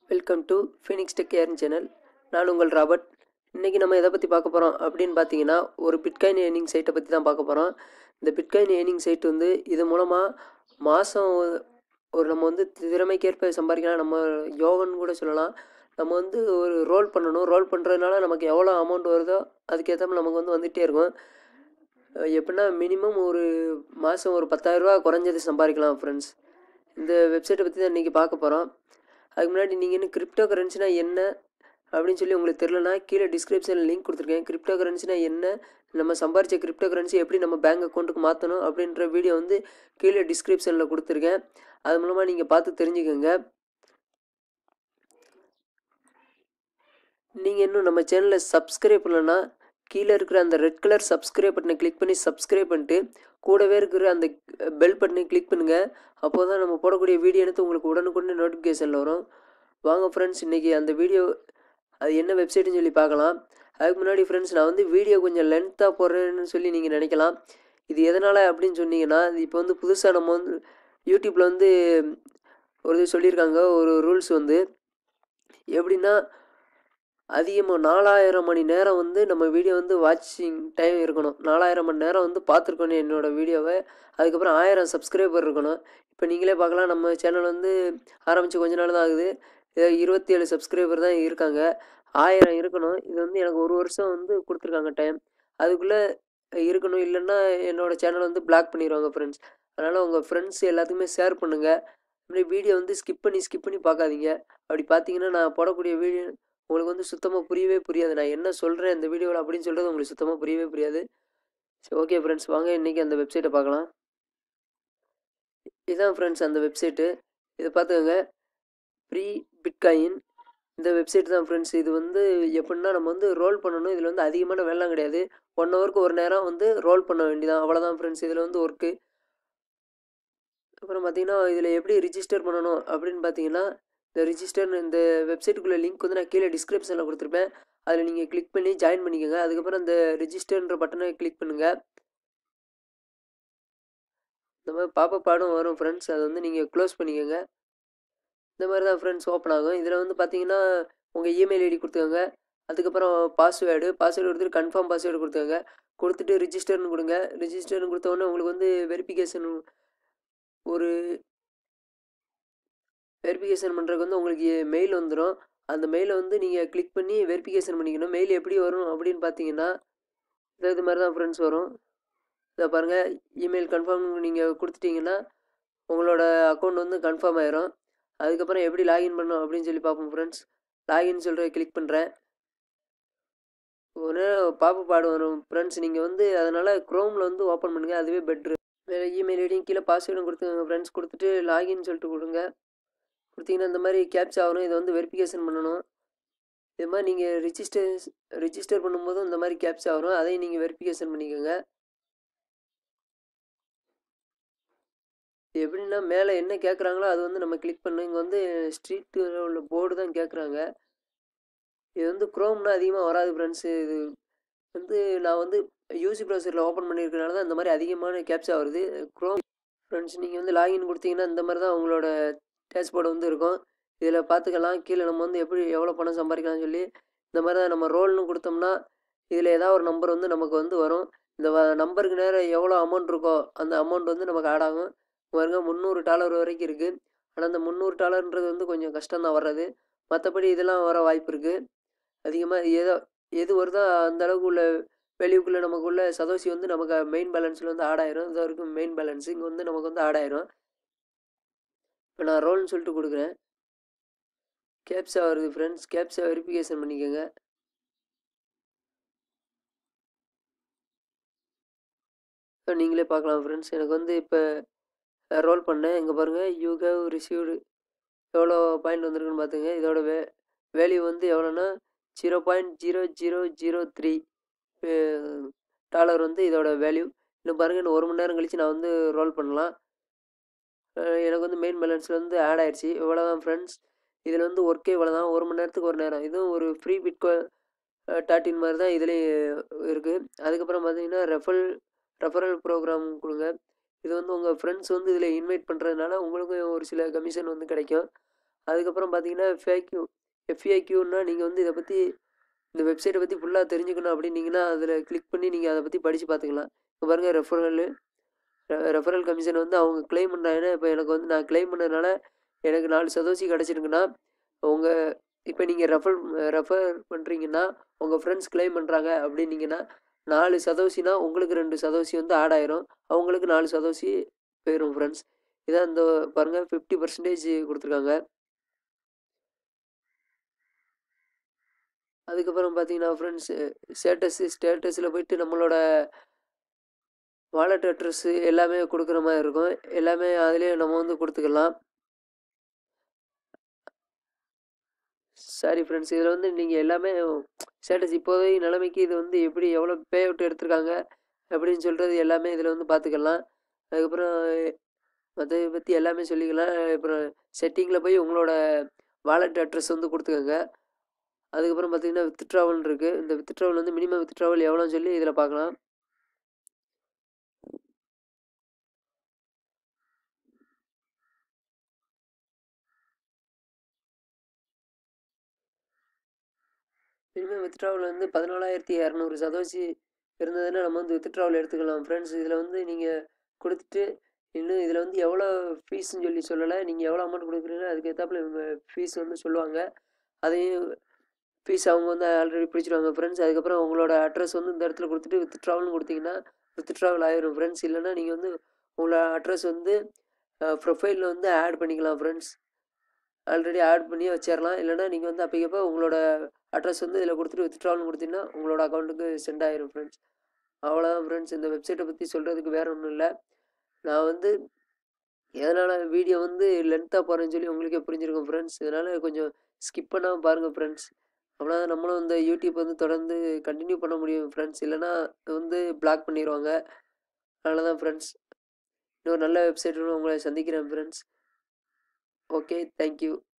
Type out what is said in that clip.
welcome to Phoenix tech earn channel நான் உங்கள் Robert இன்றைக்கி நம்ம எதை பற்றி பார்க்க போகிறோம் அப்படின்னு பார்த்தீங்கன்னா ஒரு பிட்காயின் ஏர்னிங் சைட்டை பற்றி தான் பார்க்க போகிறோம் இந்த பிட்காயின் ஏர்னிங் சைட் வந்து இது மூலமாக மாதம் ஒரு நம்ம வந்து திறமைக்கேற்ப சம்பாதிக்கலாம் நம்ம யோகன்னு கூட சொல்லலாம் நம்ம வந்து ஒரு ரோல் பண்ணணும் ரோல் பண்ணுறதுனால நமக்கு எவ்வளோ அமௌண்ட் வருதோ அதுக்கேற்ற நமக்கு வந்து வந்துகிட்டே இருக்கும் அஹ் எப்படின்னா மினிமம் ஒரு மாதம் ஒரு பத்தாயிரரூபா குறைஞ்சது சம்பாதிக்கலாம் ஃப்ரெண்ட்ஸ் இந்த வெப்சைட்டை பற்றி தான் இன்றைக்கி பார்க்க போகிறோம் அதுக்கு முன்னாடி நீங்கள் இன்னும் கிரிப்டோ கரன்சினா என்ன அப்படின்னு சொல்லி உங்களுக்கு தெரிலனா கீழே டிஸ்கிரிப்ஷனில் லிங்க் கொடுத்துருக்கேன் கிரிப்டோ கரன்சினா என்ன நம்ம சம்பாரித்த கிரிப்டோ கரன்சி எப்படி நம்ம பேங்க் அக்கௌண்ட்டுக்கு மாற்றணும் அப்படின்ற வீடியோ வந்து கீழே டிஸ்கிரிப்ஷனில் கொடுத்துருக்கேன் அது மூலமாக நீங்கள் பார்த்து தெரிஞ்சுக்கோங்க நீங்கள் இன்னும் நம்ம சேனலை சப்ஸ்கிரைப் பண்ணலன்னா கீழே இருக்கிற அந்த ரெட் கலர் சப்ஸ்கிரைப் பட்டனை கிளிக் பண்ணி சப்ஸ்கிரைப் பண்ணிட்டு கூடவே இருக்கிற அந்த பெல் பட்டனை கிளிக் பண்ணுங்கள் அப்போ தான் நம்ம போடக்கூடிய வீடியோ எடுத்து உங்களுக்கு உடனுக்குடனே நோட்டிஃபிகேஷனில் வரும் வாங்க ஃப்ரெண்ட்ஸ் இன்றைக்கி அந்த வீடியோ அது என்ன வெப்சைட்டுன்னு சொல்லி பார்க்கலாம் அதுக்கு முன்னாடி ஃப்ரெண்ட்ஸ் நான் வந்து வீடியோ கொஞ்சம் லென்த்தாக போடுறேன்னு சொல்லி நீங்கள் நினைக்கலாம் இது எதனால் அப்படின்னு சொன்னீங்கன்னா இது இப்போ வந்து புதுசாக நம்ம வந்து யூடியூப்பில் வந்து ஒரு இது சொல்லியிருக்காங்க ஒரு ரூல்ஸ் வந்து எப்படின்னா அதிகமாக நாலாயிரம் மணி நேரம் வந்து நம்ம வீடியோ வந்து வாட்சிங் டைம் இருக்கணும் நாலாயிரம் மணி நேரம் வந்து பார்த்துருக்கணும் என்னோடய வீடியோவை அதுக்கப்புறம் ஆயிரம் சப்ஸ்கிரைபர் இருக்கணும் இப்போ நீங்களே பார்க்கலாம் நம்ம சேனல் வந்து ஆரம்பித்து கொஞ்ச நாள் தான் ஆகுது இருபத்தி ஏழு சப்ஸ்கிரைபர் தான் இருக்காங்க ஆயிரம் இருக்கணும் இது வந்து எனக்கு ஒரு வருஷம் வந்து கொடுத்துருக்காங்க டைம் அதுக்குள்ளே இருக்கணும் இல்லைன்னா என்னோடய சேனல் வந்து பிளாக் பண்ணிடுவாங்க ஃப்ரெண்ட்ஸ் அதனால் உங்கள் ஃப்ரெண்ட்ஸ் எல்லாத்துக்குமே ஷேர் பண்ணுங்கள் இப்படி வீடியோ வந்து ஸ்கிப் பண்ணி ஸ்கிப் பண்ணி பார்க்காதீங்க அப்படி பார்த்தீங்கன்னா நான் போடக்கூடிய வீடியோ உங்களுக்கு வந்து சுத்தமாக புரியவே புரியாது நான் என்ன சொல்கிறேன் இந்த வீடியோவில் அப்படின்னு சொல்கிறது உங்களுக்கு சுத்தமாக புரியவே புரியாது சரி ஓகே ஃப்ரெண்ட்ஸ் வாங்க இன்றைக்கி அந்த வெப்சைட்டை பார்க்கலாம் இதுதான் ஃப்ரெண்ட்ஸ் அந்த வெப்சைட்டு இதை பார்த்துக்கோங்க ப்ரீ பிட்காயின் இந்த வெப்சைட் தான் ஃப்ரெண்ட்ஸ் இது வந்து எப்படின்னா நம்ம வந்து ரோல் பண்ணணும் இதில் வந்து அதிகமான வேலைலாம் கிடையாது ஒன் ஹவருக்கு ஒரு நேரம் வந்து ரோல் பண்ண வேண்டியதான் அவ்வளோதான் ஃப்ரெண்ட்ஸ் இதில் வந்து ஒர்க்கு அப்புறம் பார்த்தீங்கன்னா இதில் எப்படி ரிஜிஸ்டர் பண்ணணும் அப்படின்னு பார்த்தீங்கன்னா இந்த ரிஜிஸ்டர் இந்த வெப்சைட்டுக்குள்ளே லிங்க் வந்து நான் கீழே டிஸ்கிரிப்ஷனில் கொடுத்துருப்பேன் அதில் நீங்கள் கிளிக் பண்ணி ஜாயின் பண்ணிக்கோங்க அதுக்கப்புறம் அந்த ரிஜிஸ்டர்ன்ற பட்டனை கிளிக் பண்ணுங்கள் இந்த மாதிரி பாப்ப பாடம் வரும் ஃப்ரெண்ட்ஸ் அதை வந்து நீங்கள் க்ளோஸ் பண்ணிக்கோங்க இந்த மாதிரி தான் ஃப்ரெண்ட்ஸ் ஓப்பன் ஆகும் இதில் வந்து பார்த்தீங்கன்னா உங்கள் இமெயில் ஐடி கொடுத்துக்கோங்க அதுக்கப்புறம் பாஸ்வேர்டு பாஸ்வேர்டு கொடுத்துட்டு கன்ஃபார்ம் பாஸ்வேர்டு கொடுத்துக்கோங்க கொடுத்துட்டு ரிஜிஸ்டர்னு கொடுங்க ரிஜிஸ்டர்னு கொடுத்த உடனே உங்களுக்கு வந்து வெரிஃபிகேஷன் ஒரு வெரிஃபிகேஷன் பண்ணுறதுக்கு வந்து உங்களுக்கு மெயில் வந்துடும் அந்த மெயிலை வந்து நீங்கள் கிளிக் பண்ணி வெரிஃபிகேஷன் பண்ணிக்கணும் மெயில் எப்படி வரும் அப்படின்னு பார்த்தீங்கன்னா இதை இது மாதிரி தான் ஃப்ரெண்ட்ஸ் வரும் இதை பாருங்கள் இமெயில் கன்ஃபார்ம் நீங்கள் கொடுத்துட்டீங்கன்னா உங்களோட அக்கௌண்ட் வந்து கன்ஃபார்ம் ஆயிரும் அதுக்கப்புறம் எப்படி லாகின் பண்ணணும் அப்படின்னு சொல்லி பார்ப்போம் ஃப்ரெண்ட்ஸ் லாகின் சொல்கிற கிளிக் பண்ணுறேன் ஒரு பாப்பு பாடு வரும் ஃப்ரெண்ட்ஸ் நீங்கள் வந்து அதனால் க்ரோமில் வந்து ஓப்பன் பண்ணுங்கள் அதுவே பெட்ரு வேறு இமெயில் ஐடியும் கீழே பாஸ்வேர்டும் கொடுத்துங்க ஃப்ரெண்ட்ஸ் கொடுத்துட்டு லாகின் சொல்லிட்டு கொடுங்க கொடுத்தீங்கன்னா இந்த மாதிரி கேப்சா வரும் இதை வந்து வெரிஃபிகேஷன் பண்ணணும் இது மாதிரி நீங்கள் ரிஜிஸ்டர் ரிஜிஸ்டர் பண்ணும்போதும் இந்த மாதிரி கேப்சா வரும் அதையும் நீங்கள் வெரிஃபிகேஷன் பண்ணிக்கோங்க எப்படின்னா மேலே என்ன கேட்குறாங்களோ அது வந்து நம்ம கிளிக் பண்ணணும் இங்கே வந்து ஸ்ட்ரீட்டில் உள்ள போர்டு தான் கேட்குறாங்க இது வந்து க்ரோம்னா அதிகமாக வராது ஃப்ரெண்ட்ஸு இது வந்து நான் வந்து யூசி ப்ரௌசரில் ஓப்பன் பண்ணியிருக்கனால தான் இந்த மாதிரி அதிகமான கேப்சா வருது க்ரோம் ஃப்ரெண்ட்ஸ் நீங்கள் வந்து லாகின் கொடுத்தீங்கன்னா இந்த மாதிரி தான் உங்களோட டேஷ்போர்டு வந்து இருக்கும் இதில் பார்த்துக்கலாம் கீழே நம்ம வந்து எப்படி எவ்வளோ பணம் சம்பாதிக்கலாம்னு சொல்லி இந்த மாதிரி தான் நம்ம ரோல்னு கொடுத்தோம்னா இதில் ஏதாவது ஒரு நம்பர் வந்து நமக்கு வந்து வரும் இந்த நம்பருக்கு நேரம் எவ்வளோ அமௌண்ட் இருக்கோ அந்த அமௌண்ட் வந்து நமக்கு ஆட் ஆகும் பாருங்க முந்நூறு டாலர் வரைக்கும் இருக்குது ஆனால் அந்த முந்நூறு டாலர்ன்றது வந்து கொஞ்சம் கஷ்டம் தான் வர்றது மற்றபடி இதெல்லாம் வர வாய்ப்பு இருக்குது அதிகமாக ஏதோ எது வருதோ அந்த அளவுக்கு உள்ள வெளியுக்குள்ளே நமக்குள்ள சதோசி வந்து நமக்கு மெயின் பேலன்ஸில் வந்து ஆட் ஆயிரும் இது வரைக்கும் மெயின் பேலன்ஸ் இங்கே வந்து நமக்கு வந்து ஆட் ஆயிரும் இப்போ நான் ரோல்னு சொல்லிட்டு கொடுக்குறேன் கேப்ஸா வருது ஃப்ரெண்ட்ஸ் கேப்ஸா வெரிஃபிகேஷன் பண்ணிக்கோங்க நீங்களே பார்க்கலாம் ஃப்ரெண்ட்ஸ் எனக்கு வந்து இப்போ ரோல் பண்ணேன் இங்கே பாருங்கள் யூ ஹேவ் ரிசீவ்டு எவ்வளோ பாயிண்ட் வந்திருக்குன்னு பார்த்துங்க இதோட வே வேல்யூ வந்து எவ்வளோன்னா zero point zero zero zero three dollar வந்து இதோட வேல்யூ இன்னும் பாருங்கள் இன்னும் ஒரு மணி நேரம் கழித்து நான் வந்து ரோல் பண்ணலாம் எனக்கு வந்து மெயின் பேலன்ஸில் வந்து ஆட் ஆயிடுச்சு இவ்வளோ தான் ஃப்ரெண்ட்ஸ் இதில் வந்து ஒர்க்கே இவ்வளோ தான் ஒரு மணி நேரத்துக்கு ஒரு நேரம் இதுவும் ஒரு ஃப்ரீ பிட்கோ டாட்டின் மாதிரி தான் இதுலேயும் இருக்குது அதுக்கப்புறம் பார்த்தீங்கன்னா ரெஃபல் ரெஃபரல் ப்ரோக்ராம் கொடுங்க இது வந்து உங்கள் ஃப்ரெண்ட்ஸ் வந்து இதில் இன்வைட் பண்ணுறதுனால உங்களுக்கும் ஒரு சில கமிஷன் வந்து கிடைக்கும் அதுக்கப்புறம் பார்த்தீங்கன்னா எஃப்ஐக்யூ எஃப்ஐக்யூன்னா நீங்கள் வந்து இதை பற்றி இந்த வெப்சைட்டை பற்றி ஃபுல்லாக தெரிஞ்சுக்கணும் அப்படின்னீங்கன்னா அதில் கிளிக் பண்ணி நீங்கள் அதை பற்றி படித்து பார்த்துக்கலாம் இப்போ பாருங்கள் ரெஃபரல் ரெஃபரல் கமிஷன் வந்து அவங்க கிளைம் பண்ணுறாங்கன்னா இப்போ எனக்கு வந்து நான் கிளைம் பண்ணதுனால எனக்கு நாலு சதோசி கிடச்சிருக்குன்னா உங்கள் இப்போ நீங்கள் ரெஃபர் ரெஃபர் பண்ணுறீங்கன்னா உங்கள் ஃப்ரெண்ட்ஸ் கிளைம் பண்ணுறாங்க அப்படின்னீங்கன்னா நாலு சதோசினா உங்களுக்கு ரெண்டு சதோசி வந்து ஆட் ஆயிரும் அவங்களுக்கு நாலு சதோசி போயிடும் ஃப்ரெண்ட்ஸ் இதான் இந்த பாருங்கள் ஃபிஃப்டி பர்சன்டேஜ் கொடுத்துருக்காங்க அதுக்கப்புறம் பார்த்தீங்கன்னா ஃப்ரெண்ட்ஸ் ஸ்டேட்டஸு ஸ்டேட்டஸில் போயிட்டு நம்மளோட வாலெட் அட்ரஸ்ஸு எல்லாமே கொடுக்குற மாதிரி இருக்கும் எல்லாமே அதிலே நம்ம வந்து கொடுத்துக்கலாம் சாரி ஃப்ரெண்ட்ஸ் இதில் வந்து நீங்கள் எல்லாமே ஸ்டேட்டஸ் இப்போதைய நிலைமைக்கு இது வந்து எப்படி எவ்வளோ பே அவுட் எடுத்திருக்காங்க அப்படின்னு சொல்கிறது எல்லாமே இதில் வந்து பார்த்துக்கலாம் அதுக்கப்புறம் மற்றதை பற்றி எல்லாமே சொல்லிக்கலாம் அப்புறம் செட்டிங்கில் போய் உங்களோட வாலெட் அட்ரஸ் வந்து கொடுத்துக்கோங்க அதுக்கப்புறம் பார்த்தீங்கன்னா வித் ட்ராவல் இருக்குது இந்த வித் ட்ராவல் வந்து மினிமம் வித் ட்ராவல் எவ்வளோன்னு சொல்லி இதில் பார்க்கலாம் மினிமம் வித்ட்ராவல் வந்து பதினாலாயிரத்தி இரநூறு சதோசி இருந்ததுன்னா நம்ம வந்து வித்ட்ராவல் எடுத்துக்கலாம் ஃப்ரெண்ட்ஸ் இதில் வந்து நீங்கள் கொடுத்துட்டு இன்னும் இதில் வந்து எவ்வளோ ஃபீஸ்ன்னு சொல்லி சொல்லலை நீங்கள் எவ்வளோ அமௌண்ட் கொடுக்குறீங்களோ அதுக்கு ஏற்றாப்புல இவங்க ஃபீஸ் வந்து சொல்லுவாங்க அதையும் ஃபீஸ் அவங்க வந்து ஆல்ரெடி பிடிச்சிருவாங்க ஃப்ரெண்ட்ஸ் அதுக்கப்புறம் உங்களோட அட்ரஸ் வந்து இந்த இடத்துல கொடுத்துட்டு வித் ட்ராவல்னு கொடுத்தீங்கன்னா வித் ட்ராவல் ஆயிரும் ஃப்ரெண்ட்ஸ் இல்லைன்னா நீங்கள் வந்து உங்களோட அட்ரஸ் வந்து ப்ரொஃபைலில் வந்து ஆட் பண்ணிக்கலாம் ஃப்ரெண்ட்ஸ் ஆல்ரெடி ஆட் பண்ணி வச்சிடலாம் இல்லைனா நீங்கள் வந்து அப்போக்கப்போ உங்களோட அட்ரஸ் வந்து இதில் கொடுத்துட்டு வித்ட்ராவல்னு கொடுத்தீங்கன்னா உங்களோட அக்கௌண்ட்டுக்கு சென்ட் ஆயிரும் ஃப்ரெண்ட்ஸ் அவ்வளோதான் ஃப்ரெண்ட்ஸ் இந்த வெப்சைட்டை பற்றி சொல்கிறதுக்கு வேறு ஒன்றும் இல்லை நான் வந்து எதனால் வீடியோ வந்து லென்த்தாக போகிறேன்னு சொல்லி உங்களுக்கே புரிஞ்சிருக்கும் ஃப்ரெண்ட்ஸ் இதனால் கொஞ்சம் ஸ்கிப் பண்ணாமல் பாருங்கள் ஃப்ரெண்ட்ஸ் அப்படின்னா தான் நம்மளும் இந்த யூடியூப் வந்து தொடர்ந்து கண்டினியூ பண்ண முடியும் ஃப்ரெண்ட்ஸ் இல்லைனா வந்து பிளாக் பண்ணிடுவாங்க அதனால தான் ஃப்ரெண்ட்ஸ் இன்னொரு நல்ல வெப்சைட்டோட உங்களை சந்திக்கிறேன் ஃப்ரெண்ட்ஸ் ஓகே தேங்க்யூ